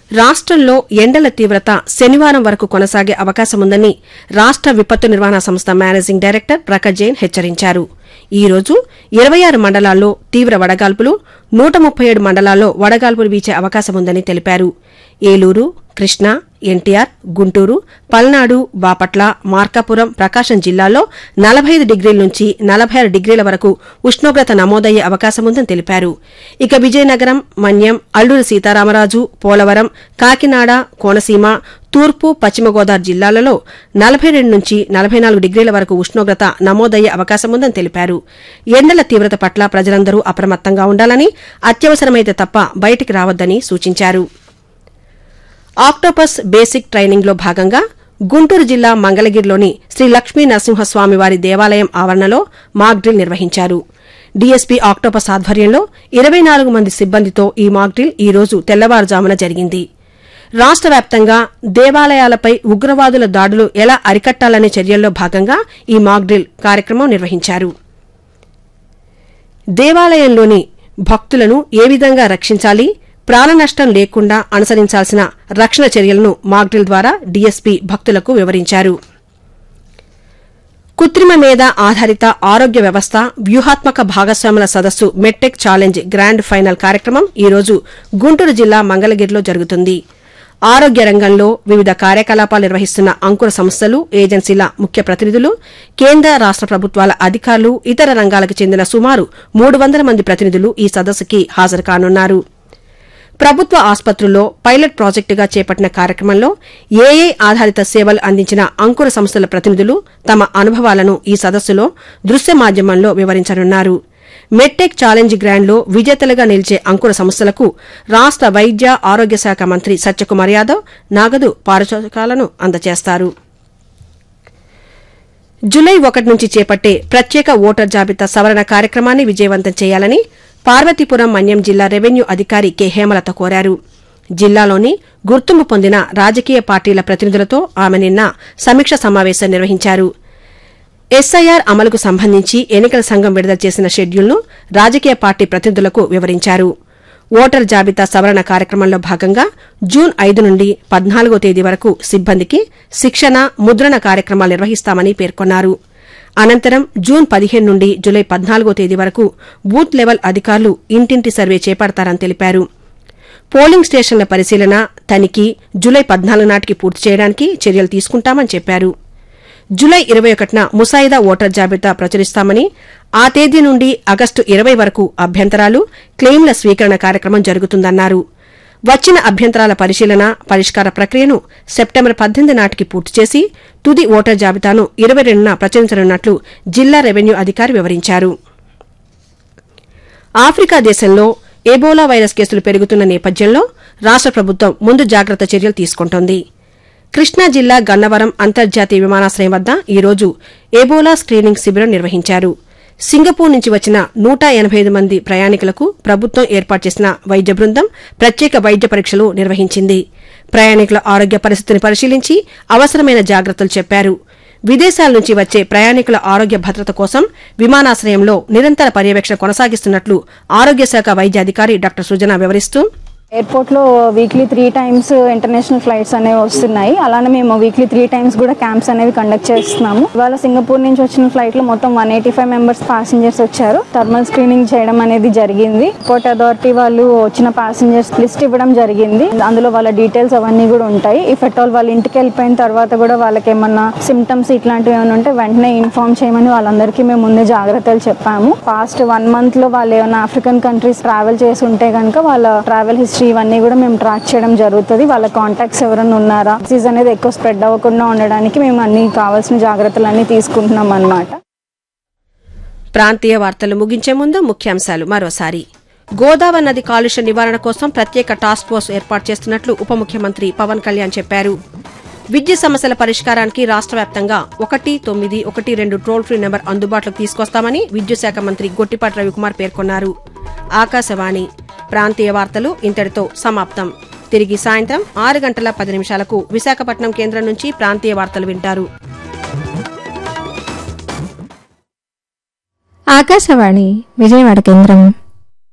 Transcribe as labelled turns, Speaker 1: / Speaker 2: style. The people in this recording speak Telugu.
Speaker 1: రాష్ట్రంలో ఎండల తీవ్రత శనివారం వరకు కొనసాగే అవకాశముందని రాష్ట్ర విపత్తు నిర్వహణ సంస్థ మేనేజింగ్ డైరెక్టర్ ప్రకాష్ జైన్ హెచ్చరించారు ఈ రోజు ఇరవై ఆరు మండలాల్లో తీవ్ర వడగాల్పులు నూట ముప్పై ఏడు మండలాల్లో వడగాల్పులు వీచే అవకాశముందని తెలిపారు ఏలూరు కృష్ణా ఎన్టీఆర్ గుంటూరు పల్నాడు బాపట్ల మార్కాపురం ప్రకాశం జిల్లాల్లో నలభై ఐదు డిగ్రీల నుంచి నలభై ఆరు డిగ్రీల వరకు ఉష్ణోగ్రత నమోదయ్యే అవకాశముందని తెలిపారు ఇక విజయనగరం మన్యం అల్లూరి సీతారామరాజు పోలవరం కాకినాడ కోనసీమ తూర్పు పశ్చిమ గోదావరి జిల్లాలలో నలభై రెండు నుంచి నలభై నాలుగు డిగ్రీల వరకు ఉష్ణోగ్రత నమోదయ్యే అవకాశముందని తెలిపారు ఎండల తీవ్రత పట్ల ప్రజలందరూ అప్రమత్తంగా ఉండాలని అత్యవసరమైతే తప్ప బయటికి రావద్దని సూచించారు ఆక్టోపస్ బేసిక్ ట్రైనింగ్లో భాగంగా గుంటూరు జిల్లా మంగళగిరిలోని శ్రీ లక్ష్మీ నరసింహస్వామివారి దేవాలయం ఆవరణలో మాక్ డ్రిల్ నిర్వహించారు డీఎస్పీ ఆక్టోపస్ ఆధ్వర్యంలో ఇరవై నాలుగు మంది సిబ్బందితో ఈ మాక్ డ్రిల్ ఈ రోజు తెల్లవారుజామున జరిగింది రాష్ట వ్యాప్తంగా దేవాలయాలపై ఉగ్రవాదుల దాడులు ఎలా అరికట్టాలనే చర్యల్లో భాగంగా ఈ మాక్ డ్రిల్ కార్యక్రమం నిర్వహించారు దేవాలయంలోని భక్తులను ఏ విధంగా రక్షించాలి ప్రాణనష్టం లేకుండా అనుసరించాల్సిన రక్షణ చర్యలను మాక్డ్రిల్ ద్వారా డీఎస్పీ భక్తులకు వివరించారు కృత్రిమ మేధ ఆధారిత ఆరోగ్య వ్యవస్థ వ్యూహాత్మక భాగస్వాముల సదస్సు మెట్టెక్ ఛాలెంజ్ గ్రాండ్ ఫైనల్ కార్యక్రమం ఈ రోజు గుంటూరు జిల్లా మంగళగిరిలో జరుగుతుంది ఆరోగ్య రంగంలో వివిధ కార్యకలాపాలు నిర్వహిస్తున్న అంకుర సంస్థలు ఏజెన్సీల ముఖ్య ప్రతినిధులు కేంద్ర రాష్ట ప్రభుత్వాల అధికారులు ఇతర రంగాలకు చెందిన సుమారు మూడు వందల మంది ప్రతినిధులు ఈ సదస్సుకి హాజరు కానున్నారు ప్రభుత్వ ఆసుపత్రుల్లో పైలట్ ప్రాజెక్టుగా చేపట్టిన కార్యక్రమంలో ఏఏ ఆధారిత సేవలు అందించిన అంకుర సంస్థల ప్రతినిధులు తమ అనుభవాలను ఈ సదస్సులో దృశ్య మాధ్యమంలో వివరించనున్నారు మెట్టెక్ ఛాలెంజ్ గ్రాండ్లో విజేతలుగా నిలిచే అంకుర సంస్థలకు రాష్ట వైద్య ఆరోగ్య శాఖ మంత్రి సత్యకుమార్ యాదవ్ నగదు పారితోషికాలను అందజేస్తారు జులై ఒకటి నుంచి చేపట్టే ప్రత్యేక ఓటర్ జాబితా సవరణ కార్యక్రమాన్ని విజయవంతం చేయాలని పార్వతీపురం మన్యం జిల్లా రెవెన్యూ అధికారి కె హేమలత కోరారు జిల్లాలోని గుర్తింపు పొందిన రాజకీయ పార్టీల ప్రతినిధులతో ఆమె నిన్న సమీక్ష సమావేశం నిర్వహించారు ఎస్ఐఆర్ అమలుకు సంబంధించి ఎన్నికల సంఘం విడుదల చేసిన షెడ్యూల్ను రాజకీయ పార్టీ ప్రతినిధులకు వివరించారు ఓటర్ జాబితా సవరణ కార్యక్రమంలో భాగంగా జూన్ ఐదు నుండి పద్నాలుగో తేదీ వరకు సిబ్బందికి శిక్షణ ముద్రణ కార్యక్రమాలు నిర్వహిస్తామని పేర్కొన్నారు అనంతరం జూన్ పదిహేను నుండి జులై పద్నాలుగో తేదీ వరకు బూత్ లెవెల్ అధికారులు ఇంటింటి సర్వే చేపడతారని తెలిపారు పోలింగ్ స్టేషన్ల పరిశీలన తనిఖీ జులై పద్నాలుగు నాటికి పూర్తి చేయడానికి చర్యలు తీసుకుంటామని చెప్పారు జులై ఇరవై ఒకటిన ముసాయిదా ఓటర్ జాబితా ప్రచురిస్తామని ఆ తేదీ నుండి ఆగస్టు ఇరవై వరకు అభ్యంతరాలు క్లెయిమ్ల స్వీకరణ కార్యక్రమం జరుగుతుందన్నారు వచ్చిన అభ్యంతరాల పరిశీలన పరిష్కార ప్రక్రియను సెప్టెంబర్ పద్దెనిమిది నాటికి పూర్తి చేసి తుది ఓటర్ జాబితాను ఇరవై రెండున ప్రచురించనున్నట్లు జిల్లా రెవెన్యూ అధికారి వివరించారు ఆఫ్రికా దేశంలో ఎబోలా వైరస్ కేసులు పెరుగుతున్న నేపథ్యంలో రాష్ట ప్రభుత్వం ముందు జాగ్రత్త చర్యలు తీసుకుంటోంది కృష్ణా జిల్లా గన్నవరం అంతర్జాతీయ విమానాశ్రయం వద్ద ఈ రోజు ఎబోలా స్క్రీనింగ్ శిబిరం నిర్వహించారు సింగపూర్ నుంచి వచ్చిన నూట ఎనబై ఐదు మంది ప్రయాణికులకు ప్రభుత్వం ఏర్పాటు చేసిన వైద్య బృందం ప్రత్యేక వైద్య పరీక్షలు నిర్వహించింది ప్రయాణికుల ఆరోగ్య పరిస్థితిని పరిశీలించి అవసరమైన జాగ్రత్తలు చెప్పారు విదేశాల నుంచి వచ్చే ప్రయాణికుల ఆరోగ్య భద్రత కోసం విమానాశ్రయంలో నిరంతర పర్యవేక్షణ కొనసాగిస్తున్నట్లు ఆరోగ్య శాఖ వైద్య అధికారి డాక్టర్ సుజన వివరిస్తూ
Speaker 2: ఎయిర్పోర్ట్ లో weekly three times international flights అనేవి వస్తున్నాయి అలానే మేము వీక్లీ త్రీ టైమ్స్ కూడా క్యాంప్స్ అనేవి కండక్ట్ చేస్తున్నాము ఇవాళ సింగపూర్ నుంచి వచ్చిన ఫ్లైట్ లో మొత్తం one eighty five members passengers వచ్చారు థర్మల్ స్క్రీనింగ్ చేయడం అనేది జరిగింది ఎయిర్పోర్ట్ అథారిటీ వాళ్ళు వచ్చిన ప్యాసింజర్స్ లిస్ట్ ఇవ్వడం జరిగింది అందులో వాళ్ళ డీటెయిల్స్ అవన్నీ కూడా ఉంటాయి ఇఫ్ ఎట్ ఆల్ వాళ్ళ ఇంటికి వెళ్ళిపోయిన తర్వాత కూడా వాళ్ళకి ఏమన్నా సిమ్టమ్స్ ఇట్లాంటివి ఏమైనా ఉంటే వెంటనే ఇన్ఫార్మ్ చేయమని వాళ్ళందరికీ మేము ముందే జాగ్రత్తలు చెప్పాము పాస్ట్ వన్ మంత్ లో వాళ్ళు ఏమైనా ఆఫ్రికన్ కంట్రీస్ ట్రావెల్ చేసి ఉంటే కనుక వాళ్ళ ట్రావెల్ హిస్టరీ ఇవన్నీ కూడా మేము ట్రాక్ చేయడం జరుగుతుంది వాళ్ళ కాంటాక్ట్స్ ఎవరైనా ఉన్నారా డిసీజ్ అనేది ఎక్కువ స్ప్రెడ్ అవ్వకుండా ఉండడానికి మేము అన్ని కావాల్సిన జాగ్రత్తలు అన్ని తీసుకుంటున్నాం అన్నమాట
Speaker 1: ప్రాంతీయ వార్తలు ముగించే ముందు ముఖ్యాంశాలు మరోసారి గోదావరి నది కాలుష్య నివారణ కోసం ప్రత్యేక టాస్క్ ఫోర్స్ ఏర్పాటు చేస్తున్నట్లు ఉప ముఖ్యమంత్రి పవన్ కళ్యాణ్ చెప్పారు విద్యుత్ సమస్యల పరిష్కారానికి రాష్ట్ర వ్యాప్తంగా ఒకటి తొమ్మిది ఒకటి రెండు టోల్ ఫ్రీ నెంబర్ అందుబాటులోకి తీసుకొస్తామని విద్యుత్ శాఖ మంత్రి గొట్టిపాటి రవికుమార్ పేర్కొన్నారు ఆకాశవాణి ప్రాంతీయ వార్తలు ఇంతటితో సమాప్తం తిరిగి సాయంత్రం ఆరు గంటల పది నిమిషాలకు విశాఖపట్నం కేంద్రం నుంచి ప్రాంతీయ వార్తలు వింటారు
Speaker 3: ఆకాశవాణి విజయవాడ కేంద్రం